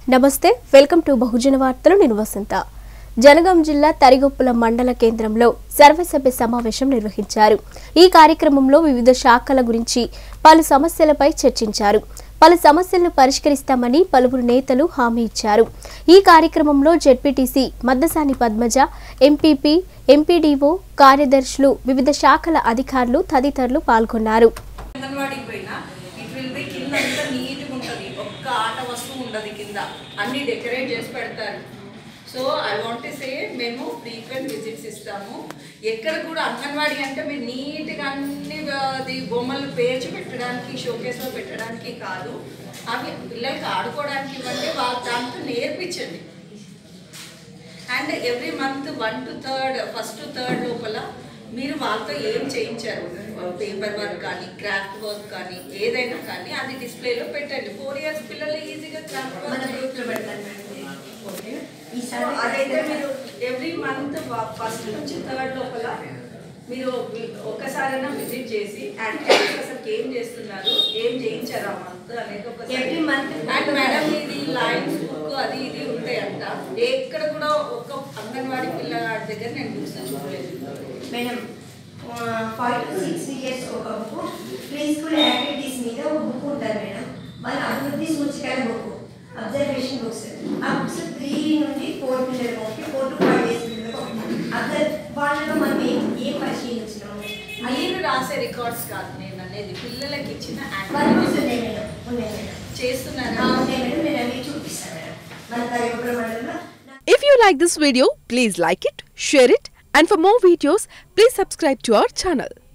నమస్తే welcome to బహుజన వార్తలు నేను వసంత జనగాం జిల్లా తరిగొప్పుల మండల కేంద్రంలో సర్వసభ్య సమావేశం నిర్వహించారు ఈ కార్యక్రమంలో వివిధ శాఖల గురించి పలు సమస్యలపై చర్చించారు పలు సమస్యలను పరిష్కరిస్తామని పలువురు నేతలు హామీ ఇచ్చారు ఈ కార్యక్రమంలో ZPTC Maddasani Padmaja MPP MPDO కార్యదర్శులు వివిధ శాఖల అధికారులు తదితరులు పాల్గొన్నారు అంగన్వాడీకి పోయినా ఇట్ విల్ బి కింద అంతా నీట్గా ఉంటుంది ఒక్క ఆట వస్తువు ఉండదు కింద అన్ని డెకరేట్ చేసి పెడతారు సో ఐ వాంట్ సే మేము ఫ్రీక్వెంట్ విజిట్స్ ఇస్తాము ఎక్కడ కూడా అంగన్వాడీ అంటే మీరు నీట్గా అన్ని అది బొమ్మలు పేర్చి పెట్టడానికి షోకేస్లో పెట్టడానికి కాదు అవి పిల్లలకి ఆడుకోవడానికి ఇవ్వండి వాళ్ళ దాంతో నేర్పించండి and every month one to third first third లోపల మీరు వాళ్ళతో ఏం చేయించారు పేపర్ వర్క్ కానీ క్రాఫ్ట్ వర్క్ కానీ ఏదైనా కానీ అది డిస్ప్లేలో పెట్టండి ఫోర్ ఇయర్స్ పిల్లలు ఈజీగా క్రాఫ్ట్ మన వర్క్ గ్రూప్లో పెడతాను మేడం ఓకే సో ఈసారి అదైతే మీరు ఎవ్రీ మంత్ ఫస్ట్ నుంచి థర్డ్ లోపల మీరు ఒక్కసారైనా విజిట్ చేసి యాక్టివిటీస్ అసలు ఏం చేస్తున్నారు ఏం చేయించారు ఆ మంత్ అనేది ఒకసారి Every month అండ్ మేడం ఇది లైన్స్ బుక్ అది ఇది ఉంటాయంట ఎక్కడ కూడా ఒక అంగన్వాడీ పిల్లగాడి దగ్గర నేను బుక్స్ చూడలేదు madam five to six years ఒక బుక్ ప్రీ స్కూల్ యాక్టివిటీస్ మీద ఒక బుక్ ఉంటుంది మేడం వాళ్ళ అభివృద్ధి సూచికల బుక్ అబ్జర్వేషన్ బుక్స్ ఆ బుక్స్ త్రీ నుండి ఫోర్ పిల్లలు ఒకటి ఫోర్ టు ఫైవ్ ఇయర్స్ పిల్లలకు ఒకటి అబ్జర్ వాళ్ళలో మనం ఏం ఏం పరిశీలించినాము మీరు రాసే రికార్డ్స్ కాదు నేను అనేది పిల్లలకి ఇచ్చిన వాళ్ళ బుక్స్ యాక్టివిటీస్ ఉన్నాయి మేడం ఉన్నాయి మేడం చేస్తున్నారా ఆ, ఉన్నాయి మేడం నేను అన్ని చూపిస్తాను మేడం మన తరగతి మండలంలో If you like this video, please like it, share it, and for more videos, please subscribe to our channel.